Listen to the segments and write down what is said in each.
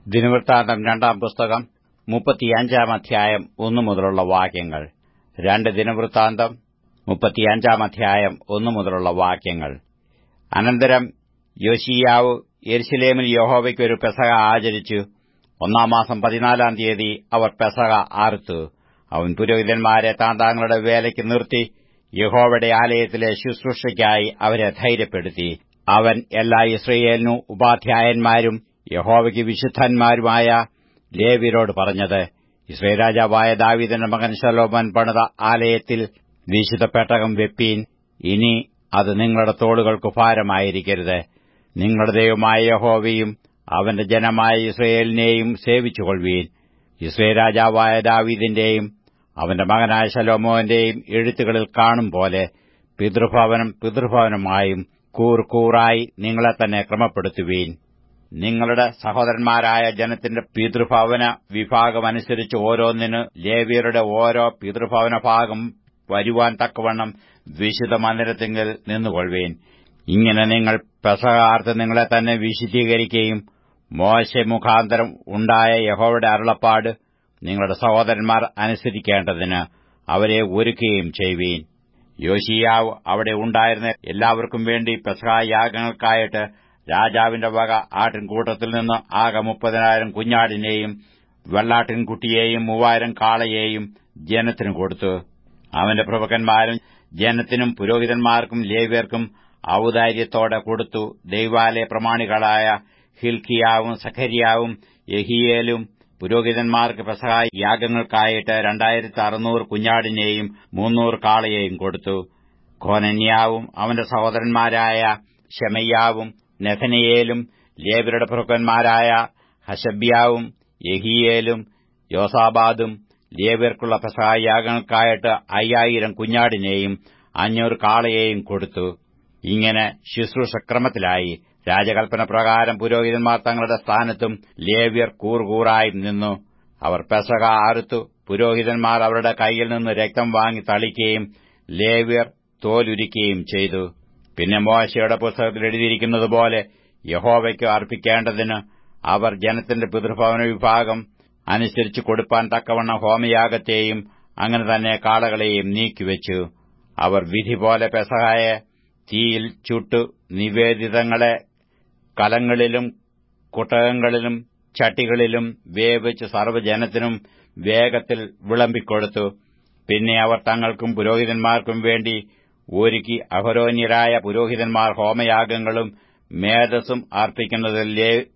ദിനവൃത്താന്തം രണ്ടാം പുസ്തകം മുപ്പത്തിയഞ്ചാം അധ്യായം ഒന്നു മുതലുള്ള വാക്യങ്ങൾ രണ്ട് ദിനവൃത്താന്തം മുപ്പത്തിയഞ്ചാം അധ്യായം ഒന്നു മുതലുള്ള വാക്യങ്ങൾ അനന്തരം യോശിയാവ് യെരുശലേമിൽ യഹോവയ്ക്ക് ഒരു പെസഹ ആചരിച്ചു ഒന്നാം മാസം പതിനാലാം തീയതി അവർ പെസഹ ആർത്തു അവൻ പുരോഹിതന്മാരെ താന്താങ്ങളുടെ വേലയ്ക്ക് നിർത്തി യഹോവയുടെ ആലയത്തിലെ ശുശ്രൂഷയ്ക്കായി അവരെ ധൈര്യപ്പെടുത്തി അവൻ എല്ലാ ഇസ്രയേലിനും ഉപാധ്യായന്മാരും യഹോവയ്ക്ക് വിശുദ്ധന്മാരുമായ ലേവ്യരോട് പറഞ്ഞത് ഇസ്രയേൽ രാജാവായ ദാവീദിന്റെ മകൻ ശലോമൻ പണിത ആലയത്തിൽ വിശുദ്ധ പെട്ടകം വെപ്പീൻ ഇനി അത് നിങ്ങളുടെ തോളുകൾക്ക് ഭാരമായിരിക്കരുത് നിങ്ങളുടെ ദൈവമായ യഹോവയും അവന്റെ ജനമായ ഇസ്രയേലിനെയും സേവിച്ചുകൊള്ളുവീൻ ഇസ്രയേൽ രാജാവായ ദാവീദിന്റെയും അവന്റെ മകനായ ശലോമോന്റെയും എഴുത്തുകളിൽ കാണും പോലെ പിതൃഭവനം പിതൃഭവനമായും കൂർ കൂറായി നിങ്ങളെ തന്നെ ക്രമപ്പെടുത്തുവീൻ നിങ്ങളുടെ സഹോദരന്മാരായ ജനത്തിന്റെ പിതൃഭവന വിഭാഗമനുസരിച്ച് ഓരോന്നിന് ലേവ്യരുടെ ഓരോ പിതൃഭവന ഭാഗം വരുവാൻ തക്കവണ്ണം വിശുദ്ധ മന്ദിരത്തിങ്കിൽ നിന്നുകൊള്ളുവീൻ ഇങ്ങനെ നിങ്ങൾ പെസഹാർത്ത് നിങ്ങളെ തന്നെ വിശുദ്ധീകരിക്കുകയും മോശ മുഖാന്തരം ഉണ്ടായ യഹോവയുടെ അരുളപ്പാട് നിങ്ങളുടെ സഹോദരന്മാർ അനുസരിക്കേണ്ടതിന് അവരെ ഒരുക്കുകയും ചെയ്യുവീൻ യോശിയാവ് അവിടെ ഉണ്ടായിരുന്ന എല്ലാവർക്കും വേണ്ടി പെസഹാ യാഗങ്ങൾക്കായിട്ട് രാജാവിന്റെ വക ആട്ടിൻകൂട്ടത്തിൽ നിന്ന് ആകെ മുപ്പതിനായിരം കുഞ്ഞാടിനെയും വെള്ളാട്ടിൻകുട്ടിയെയും മൂവായിരം കാളയെയും ജനത്തിനു കൊടുത്തു അവന്റെ പ്രഭുക്കന്മാരും ജനത്തിനും പുരോഹിതന്മാർക്കും ലേവ്യർക്കും ഔദാര്യത്തോടെ കൊടുത്തു ദൈവാലയ പ്രമാണികളായ ഹിൽക്കിയാവും സഖരിയാവും യഹിയേലും പുരോഹിതന്മാർക്ക് പെസഹ യാഗങ്ങൾക്കായിട്ട് രണ്ടായിരത്തി അറുന്നൂറ് കുഞ്ഞാടിനെയും മുന്നൂറ് കാളയെയും കൊടുത്തു ഖോനന്യാവും അവന്റെ സഹോദരന്മാരായ ഷെമയ്യാവും നെഥനയേലും ലേബരുടെ പ്രഭുക്കന്മാരായ ഹഷബ്യാവും യഹിയേലും യോസാബാദും ലേബർക്കുള്ള പെസഹായാഗങ്ങൾക്കായിട്ട് അയ്യായിരം കുഞ്ഞാടിനെയും അഞ്ഞൂറ് കാളയെയും കൊടുത്തു ഇങ്ങനെ ശുശ്രൂഷക്രമത്തിലായി രാജകൽപ്പന പ്രകാരം പുരോഹിതന്മാർ തങ്ങളുടെ സ്ഥാനത്തും ലേവ്യർ കൂറുകൂറായും നിന്നു അവർ പെസക ആറുത്തു പുരോഹിതന്മാർ അവരുടെ കൈയിൽ നിന്ന് രക്തം വാങ്ങി തളിക്കുകയും ലേവ്യർ തോലുരിക്കുകയും ചെയ്തു പിന്നെ മോശയുടെ പുസ്തകത്തിൽ എഴുതിയിരിക്കുന്നതുപോലെ യഹോവയ്ക്ക് അർപ്പിക്കേണ്ടതിന് അവർ ജനത്തിന്റെ പിതൃഭവന വിഭാഗം അനുസരിച്ച് കൊടുപ്പാൻ തക്കവണ്ണം ഹോമയാഗത്തെയും അങ്ങനെ തന്നെ കാളകളെയും നീക്കിവെച്ചു അവർ വിധി പോലെ പെസഹായ തീയിൽ ചുട്ടു നിവേദിതങ്ങളെ കലങ്ങളിലും കുട്ടകങ്ങളിലും ചട്ടികളിലും വേവിച്ച് സർവ്വജനത്തിനും വേഗത്തിൽ വിളമ്പിക്കൊടുത്തു പിന്നെ അവർ തങ്ങൾക്കും പുരോഹിതന്മാർക്കും വേണ്ടി ഒരുക്കി അഹരോന്യരായ പുരോഹിതന്മാർ ഹോമയാഗങ്ങളും മേധസ്സും അർപ്പിക്കുന്നതിൽ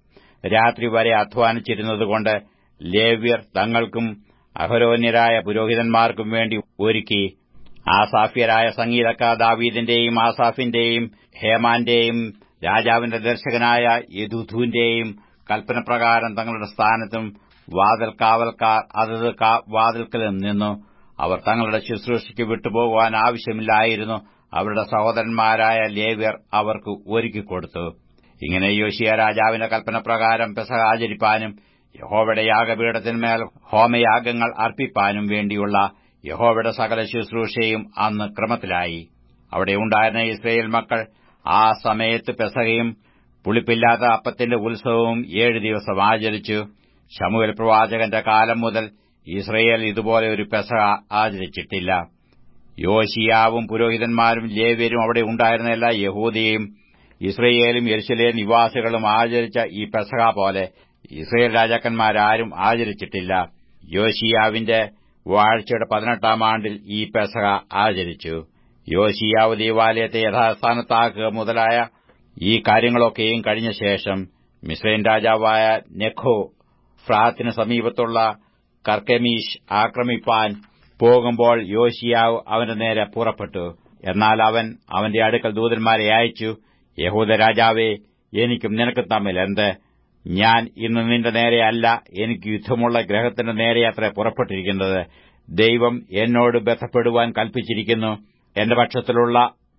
രാത്രി വരെ അധ്വാനിച്ചിരുന്നതുകൊണ്ട് ലേവ്യർ തങ്ങൾക്കും അഹരോന്യരായ പുരോഹിതന്മാർക്കും വേണ്ടി ഒരുക്കി ആസാഫ്യരായ സംഗീതക്കാർ ദാവീദിന്റെയും ആസാഫിന്റെയും ഹേമാന്റെയും രാജാവിന്റെ ദർശകനായ യദുധുവിന്റെയും കൽപ്പനപ്രകാരം തങ്ങളുടെ സ്ഥാനത്തും വാതിൽ കാവൽക്കാർ അതത് വാതിൽക്കലും നിന്നു അവർ തങ്ങളുടെ ശുശ്രൂഷയ്ക്ക് വിട്ടുപോകുവാൻ ആവശ്യമില്ലായിരുന്നു അവരുടെ സഹോദരന്മാരായ ലേവ്യർ അവർക്ക് ഒരുക്കിക്കൊടുത്തു ഇങ്ങനെ യോശിയ രാജാവിന്റെ കൽപ്പനപ്രകാരം പെസഹ ആചരിപ്പാനും യഹോവയുടെ യാഗപീഠത്തിന്മേൽ ഹോമയാഗങ്ങൾ അർപ്പിപ്പാനും വേണ്ടിയുള്ള യഹോവയുടെ സകല ശുശ്രൂഷയും അന്ന് ക്രമത്തിലായി അവിടെ ഉണ്ടായിരുന്ന ഇസ്രയേൽ മക്കൾ ആ സമയത്ത് പെസകയും പുളിപ്പില്ലാത്ത അപ്പത്തിന്റെ ഉത്സവവും ഏഴ് ദിവസം ആചരിച്ചു ശമുവൽ പ്രവാചകന്റെ കാലം മുതൽ ഇസ്രയേൽ ഇതുപോലെ ഒരു പെസഹ ആചരിച്ചിട്ടില്ല യോശിയാവും പുരോഹിതന്മാരും ലേവ്യരും അവിടെ ഉണ്ടായിരുന്ന എല്ലാ യഹൂദിയും ഇസ്രയേലും യെരുശലേ നിവാസികളും ആചരിച്ച ഈ പെസഹ പോലെ ഇസ്രയേൽ രാജാക്കന്മാരാരും ആചരിച്ചിട്ടില്ല യോശിയാവിന്റെ വാഴ്ചയുടെ പതിനെട്ടാം ആണ്ടിൽ ഈ പെസഹ ആചരിച്ചു യോശിയാവ് ദേവാലയത്തെ യഥാസ്ഥാനത്താക്കുക മുതലായ ഈ കാര്യങ്ങളൊക്കെയും കഴിഞ്ഞ ശേഷം മിസ്രൈൻ രാജാവായ നെഖോ ഫ്രാത്തിന് സമീപത്തുള്ള കർക്കമീഷ് ആക്രമിപ്പാൻ പോകുമ്പോൾ യോശിയാവ് അവന്റെ നേരെ പുറപ്പെട്ടു എന്നാൽ അവൻ അവന്റെ അടുക്കൽ ദൂതന്മാരെ അയച്ചു യഹൂദ രാജാവേ എനിക്കും നിനക്കും തമ്മിൽ എന്ത് ഞാൻ ഇന്ന് നിന്റെ നേരെയല്ല എനിക്ക് യുദ്ധമുള്ള ഗ്രഹത്തിന്റെ നേരെയത്ര പുറപ്പെട്ടിരിക്കുന്നത് ദൈവം എന്നോട് ബന്ധപ്പെടുവാൻ കൽപ്പിച്ചിരിക്കുന്നു എന്റെ പക്ഷത്തിലുള്ള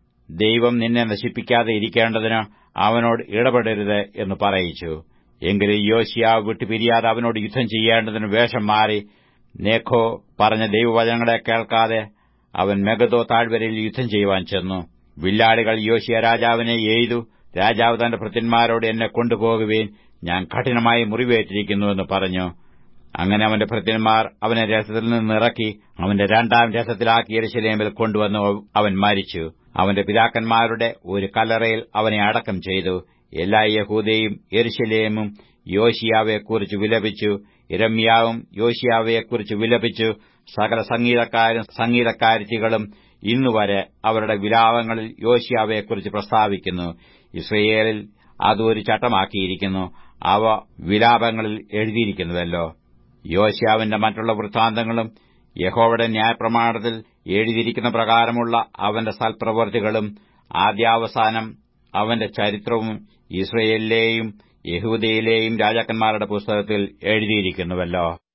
ദൈവം നിന്നെ നശിപ്പിക്കാതെ ഇരിക്കേണ്ടതിന് അവനോട് ഇടപെടരുത് എന്ന് പറയിച്ചു എങ്കിലും യോശിയാവ് വിട്ടുപിരിയാതെ അവനോട് യുദ്ധം ചെയ്യേണ്ടതിന് വേഷം മാറി നേഖോ പറഞ്ഞ ദൈവവചനങ്ങളെ കേൾക്കാതെ അവൻ മെഗദോ താഴ്വരയിൽ യുദ്ധം ചെയ്യുവാൻ ചെന്നു വില്ലാളികൾ യോശിയ രാജാവിനെ എയ്തു രാജാവ് തന്റെ ഭൃത്യന്മാരോട് എന്നെ കൊണ്ടുപോകുവേൻ ഞാൻ കഠിനമായി മുറിവേറ്റിരിക്കുന്നുവെന്ന് പറഞ്ഞു അങ്ങനെ അവന്റെ ഭൃത്യന്മാർ അവനെ രഥത്തിൽ നിന്ന് ഇറക്കി അവന്റെ രണ്ടാം രഥത്തിലാക്കി യെരുശലേമിൽ കൊണ്ടുവന്ന് അവൻ മരിച്ചു അവന്റെ പിതാക്കന്മാരുടെ ഒരു കല്ലറയിൽ അവനെ അടക്കം ചെയ്തു എല്ലാ യഹൂദയും യെരുശലേമും യോശിയാവെക്കുറിച്ച് വിലപിച്ചു ഇരമ്യാവും യോശിയാവെക്കുറിച്ച് വിലപിച്ചു സകല സംഗീതക്കാരും സംഗീതക്കാരത്തികളും ഇന്നുവരെ അവരുടെ വിലാപങ്ങളിൽ യോശിയാവെക്കുറിച്ച് പ്രസ്താവിക്കുന്നു ഇസ്രയേലിൽ അത് ഒരു ചട്ടമാക്കിയിരിക്കുന്നു അവ വിലാപങ്ങളിൽ എഴുതിയിരിക്കുന്നുവല്ലോ യോശിയാവിന്റെ മറ്റുള്ള വൃത്താന്തങ്ങളും യഹോവയുടെ ന്യായപ്രമാണത്തിൽ എഴുതിയിരിക്കുന്ന പ്രകാരമുള്ള അവന്റെ സൽപ്രവൃത്തികളും ആദ്യാവസാനം അവന്റെ ചരിത്രവും ഇസ്രയേലിലെയും യഹൂദയിലെയും രാജാക്കന്മാരുടെ പുസ്തകത്തിൽ എഴുതിയിരിക്കുന്നുവല്ലോ